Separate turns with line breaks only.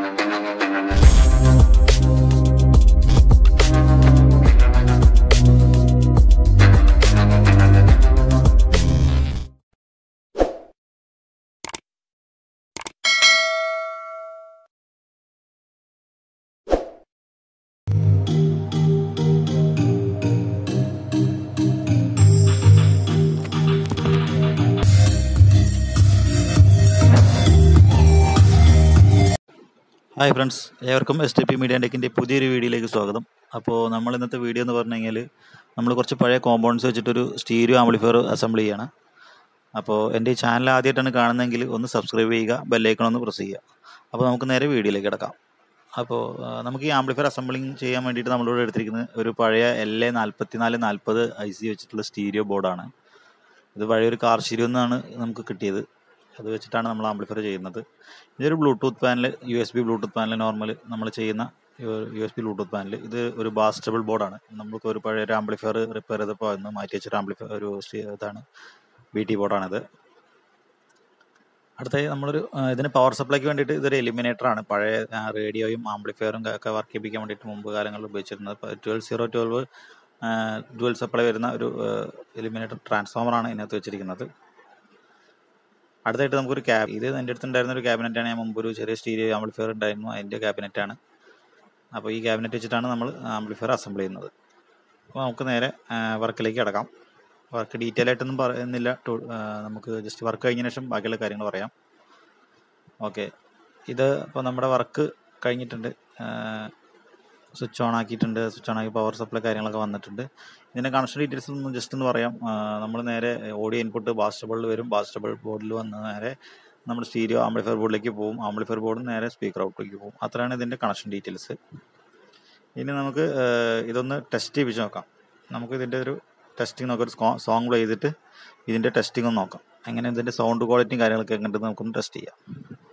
hi friends ഏവർക്കും S T P media ടെക്കിൻ്റെ പുതിയൊരു വീഡിയോയിലേക്ക് സ്വാഗതം അപ്പോൾ നമ്മൾ ഇന്നത്തെ വീഡിയോ എന്ന് പറഞ്ഞു കഴിഞ്ഞാൽ നമ്മൾ കുറച്ച് പഴയ കോമ്പൗണ്ട്സ് വെച്ചിട്ടൊരു സ്റ്റീരിയോ ആംപ്ലിഫയർ അസംബിൾ ചെയ്യാണ് അപ്പോൾ എൻ്റെ ഈ ചാനൽ ആദ്യമായിട്ടാണ് കാണുന്നതെങ്കിൽ ഒന്ന് സബ്സ്ക്രൈബ് ചെയ്യുക ബെല്ലൈക്കൺ ഒന്ന് പ്രസ് ചെയ്യുക അപ്പോൾ നമുക്ക് നേരെ വീഡിയോയിലേക്ക് കിടക്കാം അപ്പോൾ ആ, നമുക്ക് ഈ ആംപ്ലിഫയർ അസംബിളിങ് ചെയ്യാൻ വേണ്ടിയിട്ട് നമ്മളിവിടെ എടുത്തിരിക്കുന്നത് ഒരു പഴയ എൽ എ നാൽപ്പത്തി നാല് നാൽപ്പത് ഐ സി വെച്ചിട്ടുള്ള സ്റ്റീരിയോ ബോർഡാണ് ഇത് പഴയൊരു കാർ സ്റ്റീരിയോ നിന്നാണ് നമുക്ക് കിട്ടിയത് അത് വെച്ചിട്ടാണ് നമ്മൾ ആംപ്ലിഫയർ ചെയ്യുന്നത് ഇതൊരു Bluetooth panel U S B Bluetooth panel normal നമ്മൾ ചെയ്യുന്ന U S B Bluetooth panel ഇത് ഒരു ബാസ്റ്റബിൾ ബോർഡാണ് നമുക്ക് ഒരു പഴയ ഒരു ആംപ്ലിഫയർ റിപ്പയർ ചെയ്തപ്പോൾ അന്ന് മാറ്റി വെച്ചൊരു ആംപ്ലിഫയർ ഒരു സ്റ്റീ- ഇതാണ് ബി ടി ബോർഡാണിത് അടുത്തായി നമ്മളൊരു ആ, ഇതിന് പവർ സപ്ലൈക്ക് വേണ്ടിയിട്ട് ഇതൊരു എലിമിനേറ്റർ ആണ് പഴയ ആ, റേഡിയോയും ആംപ്ലിഫയറും ഒക്കെ വർക്ക് ചെയ്യിപ്പിക്കാൻ വേണ്ടിയിട്ട് മുമ്പ് കാലങ്ങളിൽ ഉപയോഗിച്ചിരുന്നത് twelve zero twelve dual supply വരുന്ന ഒരു എലിമിനേറ്റർ ട്രാൻസ്ഫോമറാണ് ഇതിനകത്ത് വെച്ചിരിക്കുന്നത് അടുത്തായിട്ട് നമുക്കൊരു ക്യാബ് ഇത് എൻ്റെ അടുത്ത് ഉണ്ടായിരുന്ന ഒരു ക്യാബിനറ്റാണ് ഞാൻ മുമ്പ് ഒരു ചെറിയ സ്റ്റീരിയോ ആംപ്ലിഫയർ ഉണ്ടായിരുന്നു അതിൻ്റെ ക്യാബിനറ്റാണ് അപ്പോൾ ഈ ക്യാബിനറ്റ് വെച്ചിട്ടാണ് നമ്മൾ ആംപ്ലിഫയർ അസംബിൾ ചെയ്യുന്നത് അപ്പോൾ നമുക്ക് നേരെ വർക്കിലേക്ക് കിടക്കാം വർക്ക് ഡീറ്റെയിൽ ആയിട്ടൊന്നും പറയുന്നില്ല ടു- ആ, നമുക്ക് ജസ്റ്റ് വർക്ക് കഴിഞ്ഞതിന് ശേഷം ബാക്കിയുള്ള കാര്യങ്ങൾ പറയാം ഓക്കെ ഇത് ഇപ്പോൾ നമ്മുടെ വർക്ക് കഴിഞ്ഞിട്ടുണ്ട് സ്വിച്ച് ഓൺ ആക്കിയിട്ടുണ്ട് സ്വിച്ച് ഓൺ ആക്കി പവർ സപ്ലൈ കാര്യങ്ങളൊക്കെ വന്നിട്ടുണ്ട് ഇതിൻ്റെ കണക്ഷൻ ഡീറ്റെയിൽസ് ഒന്ന് ജസ്റ്റ് ഒന്ന് പറയാം നമ്മൾ നേരെ ഓഡിയോ ഇൻപുട്ട് ബാസ്റ്റബിളിൽ വരും ബാസ്റ്റബിൾ ബോർഡിൽ വന്ന് നേരെ നമ്മുടെ സ്റ്റീരിയോ ആംപ്ലിഫയർ ബോർഡിലേക്ക് പോകും ആംപ്ലിഫയർ ബോർഡ് നേരെ സ്പീക്കർ ഔട്ടിലേക്ക് പോകും അത്രയാണ് ഇതിൻ്റെ കണക്ഷൻ ഡീറ്റെയിൽസ് ഇനി നമുക്ക് ആ, ഇതൊന്ന് ടെസ്റ്റ് ചെയ്യിപ്പിച്ച് നോക്കാം നമുക്ക് ഇതിൻ്റെ ഒരു ടെസ്റ്റിംഗ് നോക്കാം ഒരു സോങ് പ്ലേ ചെയ്തിട്ട് ഇതിൻ്റെ ടെസ്റ്റിംഗ് ഒന്ന് നോക്കാം എങ്ങനെ ഇതിൻ്റെ സൗണ്ട് ക്വാളിറ്റിയും കാര്യങ്ങളൊക്കെ എങ്ങനെയുണ്ടെന്ന് നമുക്കൊന്ന് ടെസ്റ്റ് ചെയ്യാം